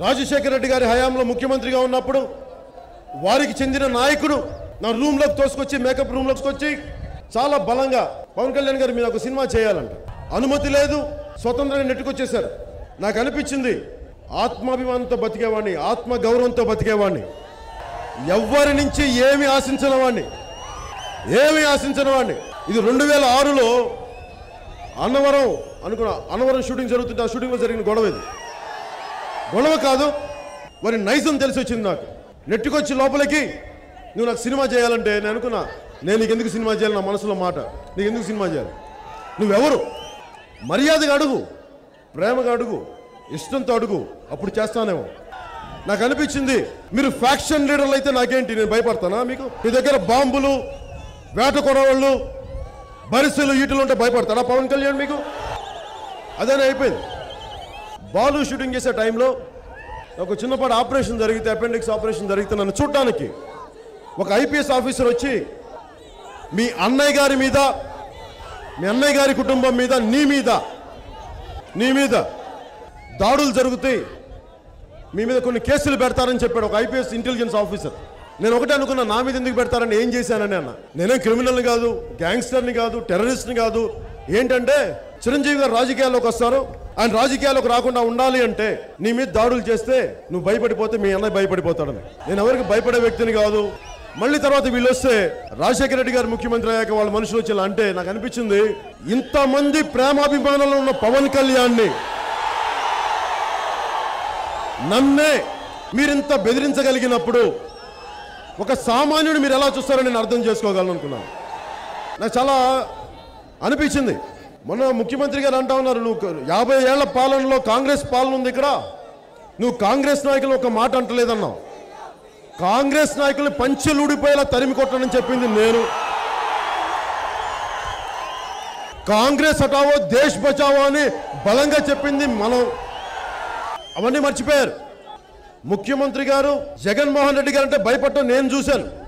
రాజశేఖర రెడ్డి గారి హయాంలో ముఖ్యమంత్రిగా ఉన్నప్పుడు వారికి చెందిన నాయకుడు నా రూమ్లోకి తోసుకొచ్చి మేకప్ రూమ్లోకి వచ్చి చాలా బలంగా పవన్ కళ్యాణ్ గారు మీరు ఒక సినిమా చేయాలంట అనుమతి లేదు స్వతంత్రంగా నెట్టుకొచ్చేశారు నాకు అనిపించింది ఆత్మాభిమానంతో బతికేవాడిని ఆత్మ గౌరవంతో బతికేవాడిని ఎవ్వరి నుంచి ఏమి ఆశించిన వాడిని ఏమి ఆశించిన వాడిని ఇది రెండు వేల ఆరులో అన్నవరం అనుకున్న అన్నవరం షూటింగ్ జరుగుతుంటే ఆ షూటింగ్లో జరిగిన గొడవ ఇది గొడవ కాదు మరి నైజం తెలిసి వచ్చింది నాకు నెట్టుకొచ్చి లోపలికి నువ్వు నాకు సినిమా చేయాలంటే నేను అనుకున్నా నేను నీకు ఎందుకు సినిమా చేయాలి నా మనసులో మాట నీకు ఎందుకు సినిమా చేయాలి నువ్వెవరు మర్యాదగా అడుగు ప్రేమగా అడుగు ఇష్టంతో అడుగు అప్పుడు చేస్తానేమో నాకు అనిపించింది మీరు ఫ్యాక్షన్ లీడర్లు అయితే నాకేంటి నేను భయపడతానా మీకు మీ దగ్గర బాంబులు వేట కొడవాళ్ళు బరిసెలు ఈటలు ఉంటే భయపడతాడా పవన్ కళ్యాణ్ మీకు అదేనే అయిపోయింది బాలు షూటింగ్ చేసే టైంలో ఒక చిన్నపాటి ఆపరేషన్ జరిగితే అపెండిక్స్ ఆపరేషన్ జరిగితే నన్ను చూడటానికి ఒక ఐపీఎస్ ఆఫీసర్ వచ్చి మీ అన్నయ్య గారి మీద మీ అన్నయ్య గారి కుటుంబం మీద నీ మీద నీ మీద దాడులు జరుగుతాయి మీ మీద కొన్ని కేసులు పెడతారని చెప్పాడు ఒక ఐపీఎస్ ఇంటెలిజెన్స్ ఆఫీసర్ నేను ఒకటే అనుకున్నా నా మీద ఎందుకు పెడతారని ఏం చేశానని అన్న నేనేం క్రిమినల్ని కాదు గ్యాంగ్స్టర్ని కాదు టెర్రరిస్ట్ని కాదు ఏంటంటే చిరంజీవి గారు రాజకీయాల్లోకి వస్తారు ఆయన రాజకీయాల్లోకి రాకుండా ఉండాలి అంటే నీ మీద దాడులు చేస్తే నువ్వు భయపడిపోతే మీ అన్నయ్య భయపడిపోతాడని నేను ఎవరికి భయపడే వ్యక్తిని కాదు మళ్ళీ తర్వాత వీళ్ళు వస్తే రాజశేఖర రెడ్డి గారు ముఖ్యమంత్రి అయ్యాక వాళ్ళ మనుషులు వచ్చి ఇలా అంటే నాకు అనిపించింది ఇంతమంది ప్రేమాభిమానంలో ఉన్న పవన్ కళ్యాణ్ని నన్నే మీరింత బెదిరించగలిగినప్పుడు ఒక సామాన్యుడు మీరు ఎలా చూస్తారో నేను అర్థం చేసుకోగలను అనుకున్నాను నాకు చాలా అనిపించింది మొన్న ముఖ్యమంత్రి గారు అంటా ఉన్నారు నువ్వు యాభై ఏళ్ల పాలనలో కాంగ్రెస్ పాలన ఉంది ఇక్కడ నువ్వు కాంగ్రెస్ నాయకులు ఒక మాట అంటలేదన్నావు కాంగ్రెస్ నాయకులు పంచెలుడిపోయేలా తరిమి కొట్టనని చెప్పింది నేను కాంగ్రెస్ హటావో దేశ్ బచావో అని బలంగా చెప్పింది మనం అవన్నీ మర్చిపోయారు ముఖ్యమంత్రి గారు జగన్మోహన్ రెడ్డి గారు అంటే భయపడటం నేను చూశాను